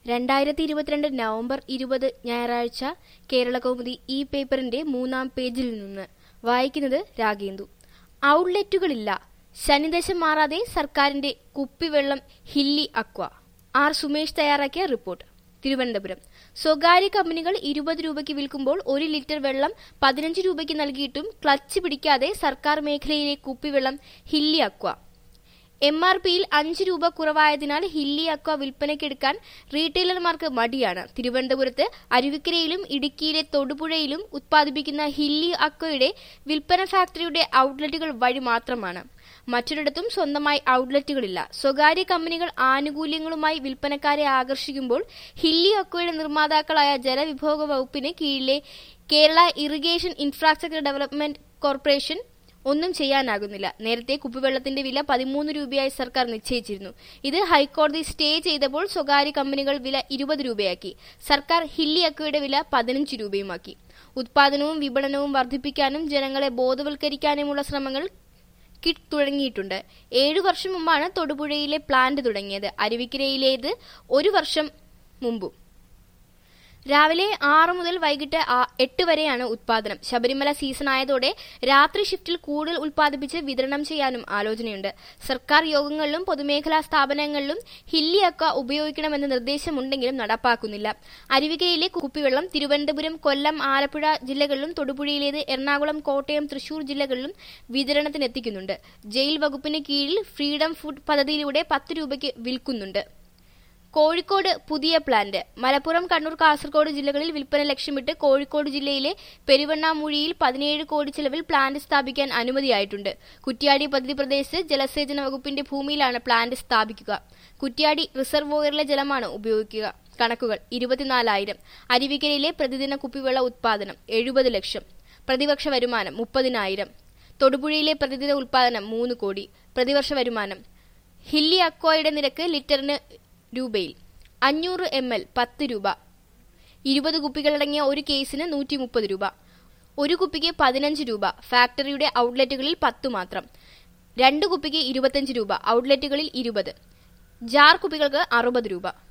രണ്ടായിരത്തി ഇരുപത്തിരണ്ട് നവംബർ ഇരുപത് ഞായറാഴ്ച കേരളകൗമുദി ഈ പേപ്പറിന്റെ മൂന്നാം പേജിൽ നിന്ന് വായിക്കുന്നത് രാഗേന്ദു ഔട്ട്ലെറ്റുകളില്ല ശനിദശ മാറാതെ സർക്കാരിന്റെ കുപ്പിവെള്ളം ഹില്ലി അക്വ ആർ സുമേഷ് തയ്യാറാക്കിയ റിപ്പോർട്ട് തിരുവനന്തപുരം സ്വകാര്യ കമ്പനികൾ ഇരുപത് രൂപയ്ക്ക് വിൽക്കുമ്പോൾ ഒരു ലിറ്റർ വെള്ളം പതിനഞ്ച് രൂപയ്ക്ക് നൽകിയിട്ടും ക്ലച്ച് പിടിക്കാതെ സർക്കാർ മേഖലയിലെ കുപ്പിവെള്ളം ഹില്ലി അക്വ എം ആർ പിയിൽ അഞ്ച് രൂപ കുറവായതിനാൽ ഹില്ലി അക്വ വിൽപ്പനയ്ക്കെടുക്കാൻ റീറ്റെയിലർമാർക്ക് മടിയാണ് തിരുവനന്തപുരത്ത് അരുവിക്കരയിലും ഇടുക്കിയിലെ തൊടുപുഴയിലും ഉത്പാദിപ്പിക്കുന്ന ഹില്ലി അക്വയുടെ വിൽപ്പന ഫാക്ടറിയുടെ ഔട്ട്ലെറ്റുകൾ വഴി മാത്രമാണ് മറ്റൊരിടത്തും സ്വന്തമായി ഔട്ട്ലെറ്റുകളില്ല സ്വകാര്യ കമ്പനികൾ ആനുകൂല്യങ്ങളുമായി വിൽപ്പനക്കാരെ ആകർഷിക്കുമ്പോൾ ഹില്ലി അക്വയുടെ നിർമ്മാതാക്കളായ ജലവിഭവ വകുപ്പിന് കീഴിലെ Kerala irrigation infrastructure development corporation ഒന്നും ചെയ്യാനാകുന്നില്ല നേരത്തെ കുപ്പിവെള്ളത്തിന്റെ വില പതിമൂന്ന് രൂപയായി സർക്കാർ നിശ്ചയിച്ചിരുന്നു ഇത് ഹൈക്കോടതി സ്റ്റേ ചെയ്തപ്പോൾ സ്വകാര്യ കമ്പനികൾ വില ഇരുപത് രൂപയാക്കി സർക്കാർ ഹില്ലി അക്വയുടെ വില പതിനഞ്ച് രൂപയുമാക്കി ഉത്പാദനവും വിപണനവും വർദ്ധിപ്പിക്കാനും ജനങ്ങളെ ബോധവൽക്കരിക്കാനുമുള്ള ശ്രമങ്ങൾ കിറ്റ് തുടങ്ങിയിട്ടുണ്ട് ഏഴു വർഷം മുമ്പാണ് തൊടുപുഴയിലെ പ്ലാന്റ് തുടങ്ങിയത് അരുവിക്കരയിലേത് ഒരു വർഷം മുമ്പും രാവിലെ ആറ് മുതൽ വൈകിട്ട് ആ- എട്ട് വരെയാണ് ഉത്പാദനം ശബരിമല സീസൺ ആയതോടെ രാത്രി ഷിഫ്റ്റിൽ കൂടുതൽ ഉത്പാദിപ്പിച്ച് വിതരണം ചെയ്യാനും ആലോചനയുണ്ട് സർക്കാർ യോഗങ്ങളിലും പൊതുമേഖലാ സ്ഥാപനങ്ങളിലും ഹില്ലി അക്വ ഉപയോഗിക്കണമെന്ന നിർദ്ദേശമുണ്ടെങ്കിലും നടപ്പാക്കുന്നില്ല അരുവിക്കരയിലെ കുപ്പിവെള്ളം തിരുവനന്തപുരം കൊല്ലം ആലപ്പുഴ ജില്ലകളിലും തൊടുപുഴയിലേത് എറണാകുളം കോട്ടയം തൃശൂർ ജില്ലകളിലും വിതരണത്തിനെത്തിക്കുന്നുണ്ട് ജയിൽ വകുപ്പിന് കീഴിൽ ഫ്രീഡം ഫുഡ് പദ്ധതിയിലൂടെ പത്ത് രൂപയ്ക്ക് വിൽക്കുന്നുണ്ട് കോഴിക്കോട് പുതിയ പ്ലാന്റ് മലപ്പുറം കണ്ണൂർ കാസർഗോഡ് ജില്ലകളിൽ വിൽപ്പന ലക്ഷ്യമിട്ട് കോഴിക്കോട് ജില്ലയിലെ പെരുവണ്ണാമൂഴിയിൽ പതിനേഴ് കോടി ചെലവിൽ പ്ലാന്റ് സ്ഥാപിക്കാൻ അനുമതിയായിട്ടുണ്ട് കുറ്റ്യാടി പദ്ധതി പ്രദേശത്ത് ജലസേചന വകുപ്പിന്റെ ഭൂമിയിലാണ് പ്ലാന്റ് സ്ഥാപിക്കുക കുറ്റ്യാടി റിസർവോയറിലെ ജലമാണ് ഉപയോഗിക്കുക കണക്കുകൾ ഇരുപത്തിനാലായിരം അരുവിക്കരയിലെ പ്രതിദിന കുപ്പിവെള്ള ഉത്പാദനം എഴുപത് ലക്ഷം പ്രതിവർഷ വരുമാനം മുപ്പതിനായിരം തൊടുപുഴയിലെ പ്രതിദിന ഉത്പാദനം മൂന്ന് കോടി പ്രതിവർഷ വരുമാനം ഹില്ലി അക്വയുടെ നിരക്ക് ലിറ്ററിന് രൂപയിൽ അഞ്ഞൂറ് എം എൽ പത്ത് രൂപ ഇരുപത് കുപ്പികളടങ്ങിയ ഒരു കേസിന് നൂറ്റി മുപ്പത് രൂപ ഒരു കുപ്പിക്ക് പതിനഞ്ച് രൂപ ഫാക്ടറിയുടെ ഔട്ട്ലെറ്റുകളിൽ പത്ത് മാത്രം രണ്ട് കുപ്പിക്ക് ഇരുപത്തഞ്ച് രൂപ ഔട്ട്ലെറ്റുകളിൽ ഇരുപത് ജാർ കുപ്പികൾക്ക് അറുപത് രൂപ